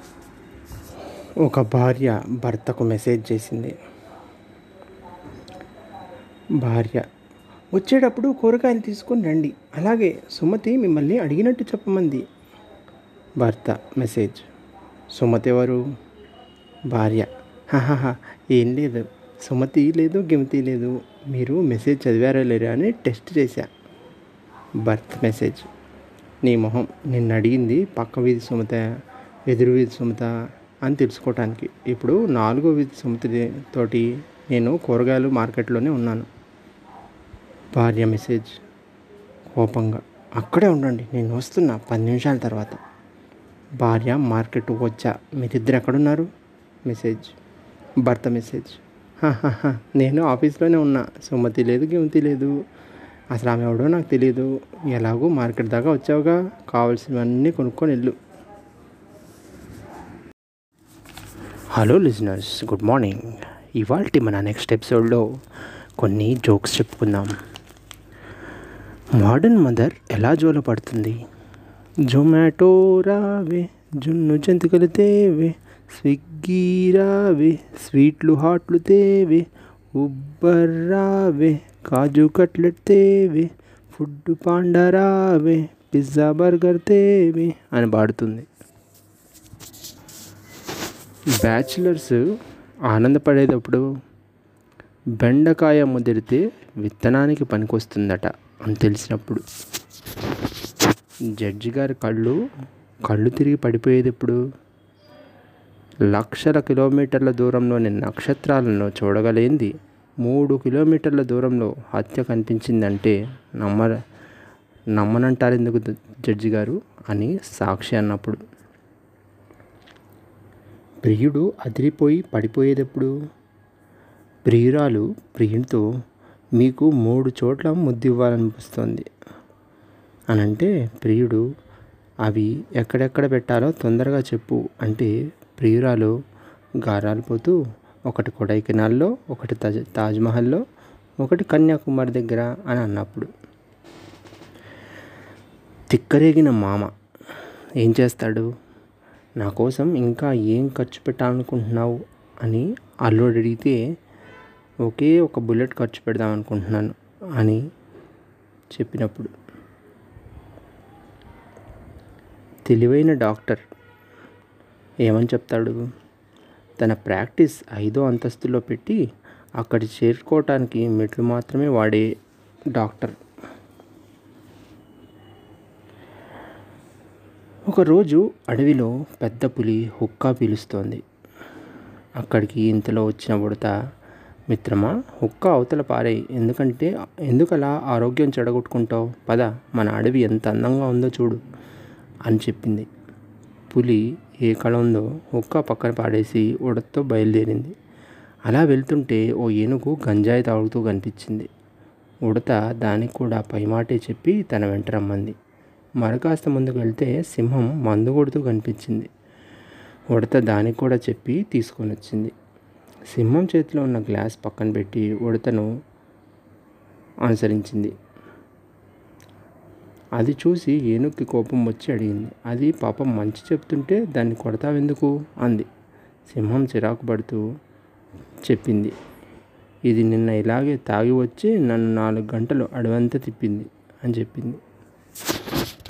ఒక భార్య భర్తకు మెసేజ్ చేసింది భార్య వచ్చేటప్పుడు కూరగాయలు తీసుకొని రండి అలాగే సుమతి మిమ్మల్ని అడిగినట్టు చెప్పమంది భర్త మెసేజ్ సుమతి ఎవరు భార్య "హహహ, ఏం లేదు సుమతి లేదు గిమతి లేదు మీరు మెసేజ్ చదివారా లేరా అని టెస్ట్ చేశా భర్త మెసేజ్ నీ మొహం నిన్ను అడిగింది పక్క వీధి సుమత ఎదురు వీధి సుమత అని తెలుసుకోవటానికి ఇప్పుడు నాలుగో వీధి సుమతి తోటి నేను కూరగాయలు మార్కెట్లోనే ఉన్నాను భార్య మెసేజ్ కోపంగా అక్కడే ఉండండి నేను వస్తున్నా పది నిమిషాల తర్వాత భార్య మార్కెట్ వచ్చా మీరిద్దరు ఎక్కడున్నారు మెసేజ్ భర్త మెసేజ్ "హహహ, నేను ఆఫీస్లోనే ఉన్నా సుమతి లేదు గిమతి లేదు అసలు ఆమె ఎవడో నాకు తెలియదు ఎలాగో మార్కెట్ దాకా వచ్చావుగా కావాల్సినవన్నీ కొనుక్కొని వెళ్ళు హలో లిజనర్స్ గుడ్ మార్నింగ్ ఇవాళ మన నెక్స్ట్ ఎపిసోడ్లో కొన్ని జోక్స్ చెప్పుకుందాం మోడర్న్ మదర్ ఎలా జోలపడుతుంది జొమాటో రావే జున్ను జంతికలు తేవే స్విగ్గీ రావే స్వీట్లు హాట్లు తేవే ఉబ్బర్ రావే కాజు కట్లెట్ తేవే ఫుడ్ పాండా రావే పిజ్జా బర్గర్ తేవే అని పాడుతుంది బ్యాచిలర్స్ ఆనందపడేటప్పుడు బెండకాయ ముదిరితే విత్తనానికి పనికొస్తుందట అని తెలిసినప్పుడు జడ్జి గారి కళ్ళు కళ్ళు తిరిగి పడిపోయేటప్పుడు లక్షల కిలోమీటర్ల దూరంలోని నక్షత్రాలను చూడగలేంది మూడు కిలోమీటర్ల దూరంలో హత్య కనిపించిందంటే నమ్మ నమ్మనంటారు ఎందుకు జడ్జి గారు అని సాక్షి అన్నప్పుడు ప్రియుడు అదిరిపోయి పడిపోయేటప్పుడు ప్రియురాలు ప్రియునితో మీకు మూడు చోట్ల ముద్దు ఇవ్వాలనిపిస్తుంది అని అంటే ప్రియుడు అవి ఎక్కడెక్కడ పెట్టాలో తొందరగా చెప్పు అంటే ప్రియురాలు గారాలిపోతూ ఒకటి కొడైకెనాల్లో ఒకటి తాజ్ తాజ్మహల్లో ఒకటి కన్యాకుమారి దగ్గర అని అన్నప్పుడు తిక్కరేగిన మామ ఏం చేస్తాడు నా కోసం ఇంకా ఏం ఖర్చు పెట్టాలనుకుంటున్నావు అని అల్లుడు అడిగితే ఒకే ఒక బుల్లెట్ ఖర్చు పెడదాం అనుకుంటున్నాను అని చెప్పినప్పుడు తెలివైన డాక్టర్ ఏమని చెప్తాడు తన ప్రాక్టీస్ ఐదో అంతస్తులో పెట్టి అక్కడి చేరుకోవటానికి మెట్లు మాత్రమే వాడే డాక్టర్ ఒకరోజు అడవిలో పెద్ద పులి హుక్కా పీలుస్తోంది అక్కడికి ఇంతలో వచ్చిన ఉడత మిత్రమా హుక్కా అవతల పారేయి ఎందుకంటే ఎందుకలా ఆరోగ్యం చెడగొట్టుకుంటావు పద మన అడవి ఎంత అందంగా ఉందో చూడు అని చెప్పింది పులి ఏ కళ ఉందో హుక్కా పక్కన పాడేసి ఉడతతో బయలుదేరింది అలా వెళ్తుంటే ఓ ఏనుగు గంజాయి తాగుతూ కనిపించింది ఉడత దానికి కూడా పైమాటే చెప్పి తన వెంట రమ్మంది మరకాస్త ముందుకు వెళ్తే సింహం మందు కొడుతూ కనిపించింది ఉడత దానికి కూడా చెప్పి తీసుకొని వచ్చింది సింహం చేతిలో ఉన్న గ్లాస్ పక్కన పెట్టి ఉడతను అనుసరించింది అది చూసి ఏనుగుకి కోపం వచ్చి అడిగింది అది పాపం మంచి చెప్తుంటే దాన్ని కొడతావెందుకు అంది సింహం చిరాకు పడుతూ చెప్పింది ఇది నిన్న ఇలాగే తాగి వచ్చి నన్ను నాలుగు గంటలు అడవంతా తిప్పింది అని చెప్పింది